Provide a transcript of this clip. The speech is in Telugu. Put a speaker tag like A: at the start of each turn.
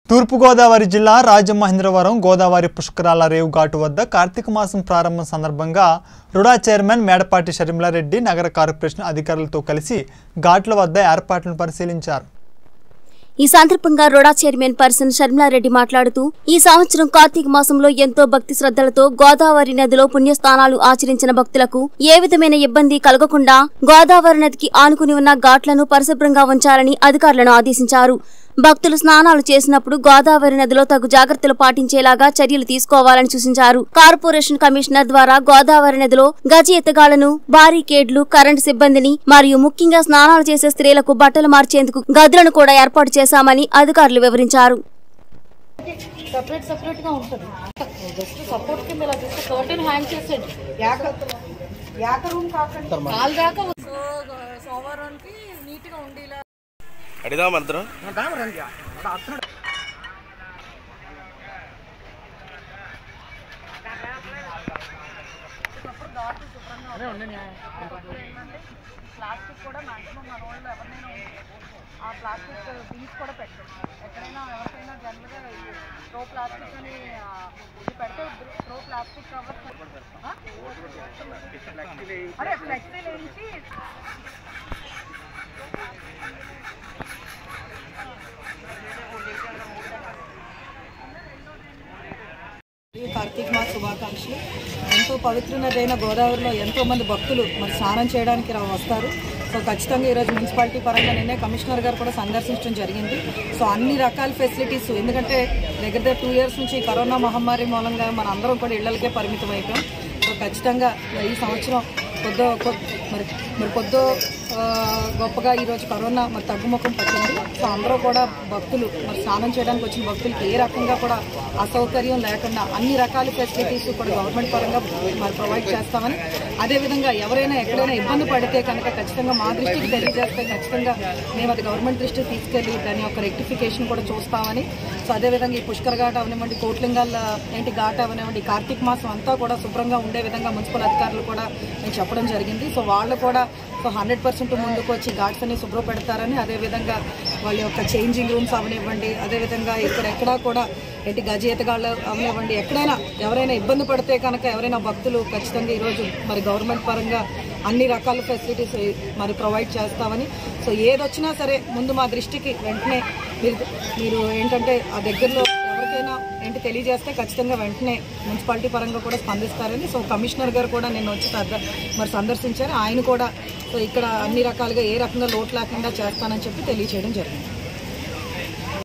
A: తూర్పుగోదావరి జిల్లా రాజమహేంద్రవరం గోదావరి పుష్కరాల రేవు ఘాటు వద్ద కార్తీక మాసం ప్రారంభం సందర్భంగా రుడా చైర్మన్ మేడపాటి షర్మిలారెడ్డి నగర కార్పొరేషన్ అధికారులతో కలిసి ఘాట్ల వద్ద ఏర్పాట్లను పరిశీలించారు
B: ఈ సందర్భంగా రోడా చైర్మన్ పర్సన్ షర్మిలారెడ్డి మాట్లాడుతూ ఈ సంవత్సరం కార్తీక మాసంలో ఎంతో భక్తి శ్రద్ధలతో గోదావరి నదిలో పుణ్యస్నానాలు ఆచరించిన భక్తులకు ఏ విధమైన ఇబ్బంది కలగకుండా గోదావరి నదికి ఆనుకుని ఉన్న ఘాట్లను పరిశుభ్రంగా ఉంచాలని అధికారులను ఆదేశించారు భక్తులు స్నానాలు చేసినప్పుడు గోదావరి నదిలో తగు జాగ్రత్తలు పాటించేలాగా చర్యలు తీసుకోవాలని సూచించారు కార్పొరేషన్ కమిషనర్ ద్వారా గోదావరి నదిలో గజ ఎత్తగాళ్లను బారికేడ్లు కరెంటు సిబ్బందిని మరియు ముఖ్యంగా స్నానాలు చేసే స్త్రీలకు బట్టలు మార్చేందుకు గదులను కూడా ఏర్పాటు చేశామని అధికారులు వివరించారు
C: సపరేట్ సపరేట్ గా ఉంటుంది జస్ట్ సపోర్ట్ కింద ఇలా జస్ట్ కర్టెన్ హ్యాంగ్ చేసేది
D: యాక యాక రూమ్ కాకుండా
C: కాలు దాకా సో సోమవారానికి నీట్ గా ఉండేలా
E: అడిదాం అందరం
D: ప్లాస్టిక్ కూడా మాక్సిమం మన వాళ్ళు ఎవరినైనా ఆ ప్లాస్టిక్ బీన్స్ కూడా పెట్టండి ఎక్కడైనా ఎవరికైనా జనరల్గా త్రో ప్లాస్టిక్ అని ఆ, ఇది పెడితే త్రో ప్లాస్టిక్ కవర్ అదే ఫ్లెక్సీ వేయించి
F: మరియు కార్తీక మాస శుభాకాంక్షలు ఎంతో పవిత్రమైనదైన గోదావరిలో ఎంతో మంది భక్తులు మరి స్నానం చేయడానికి రా- వస్తారు సో ఖచ్చితంగా ఈరోజు మున్సిపాలిటీ పరంగా నిన్నే కమిషనర్ గారు కూడా సందర్శించడం జరిగింది సో అన్ని రకాల ఫెసిలిటీస్ ఎందుకంటే దగ్గర దగ్గర టూ ఇయర్స్ నుంచి ఈ కరోనా మహమ్మారి మూలంగా మన అందరం కూడా ఇళ్లకే పరిమితం అయిపోయాం సో ఖచ్చితంగా ఈ సంవత్సరం కొద్దో కొ- మరి మరి కొద్దో ఆ, గొప్పగా ఈరోజు కరోనా మరి తగ్గుముఖం పట్టింది సో అందరూ కూడా భక్తులు మరి స్నానం చేయడానికి వచ్చిన భక్తులకి ఏ రకంగా కూడా అసౌకర్యం లేకుండా అన్ని రకాల ఫెసిలిటీస్ కూడా గవర్నమెంట్ పరంగా మరి ప్రొవైడ్ చేస్తామని అదేవిధంగా ఎవరైనా ఎక్కడైనా ఇబ్బంది పడితే కనుక ఖచ్చితంగా మా దృష్టికి తెలియజేస్తే ఖచ్చితంగా మేము అది గవర్నమెంట్ దృష్టికి తీసుకెళ్లి దాని యొక్క రెక్టిఫికేషన్ కూడా చూస్తామని సో అదేవిధంగా ఈ పుష్కర ఘాట్ అవనివ్వండి కోట్లింగాల ఏంటి ఘాట్ అవనివ్వండి కార్తీక మాసం అంతా కూడా శుభ్రంగా ఉండే విధంగా మున్సిపల్ అధికారులు కూడా నేను చెప్పడం జరిగింది సో వాళ్ళు కూడా సో హండ్రెడ్ పర్సెంట్ ముందుకు వచ్చి ఘాట్స్ అన్ని శుభ్ర పెడతారని అదేవిధంగా వాళ్ళ యొక్క చేంజింగ్ రూమ్స్ అవనివ్వండి అదేవిధంగా ఇక్కడ ఎక్కడా కూడా ఏంటి గజేతగాళ్ళు అవనివ్వండి ఎక్కడైనా ఎవరైనా ఇబ్బంది పడితే కనుక ఎవరైనా భక్తులు ఖచ్చితంగా ఈరోజు మరి గవర్నమెంట్ పరంగా అన్ని రకాల ఫెసిలిటీస్ మరి ప్రొవైడ్ చేస్తామని సో ఏదొచ్చినా సరే ముందు మా దృష్టికి వెంటనే మీరు మీరు ఏంటంటే ఆ దగ్గరలో ఎవరికైనా ఏంటి తెలియజేస్తే ఖచ్చితంగా వెంటనే మున్సిపాలిటీ పరంగా కూడా స్పందిస్తారని సో కమిషనర్ గారు కూడా నిన్న వచ్చి సర్ద- మరి సందర్శించారు ఆయన కూడా సో ఇక్కడ అన్ని రకాలుగా ఏ రకంగా లోటు లేకుండా చేస్తానని చెప్పి తెలియచేయడం జరిగింది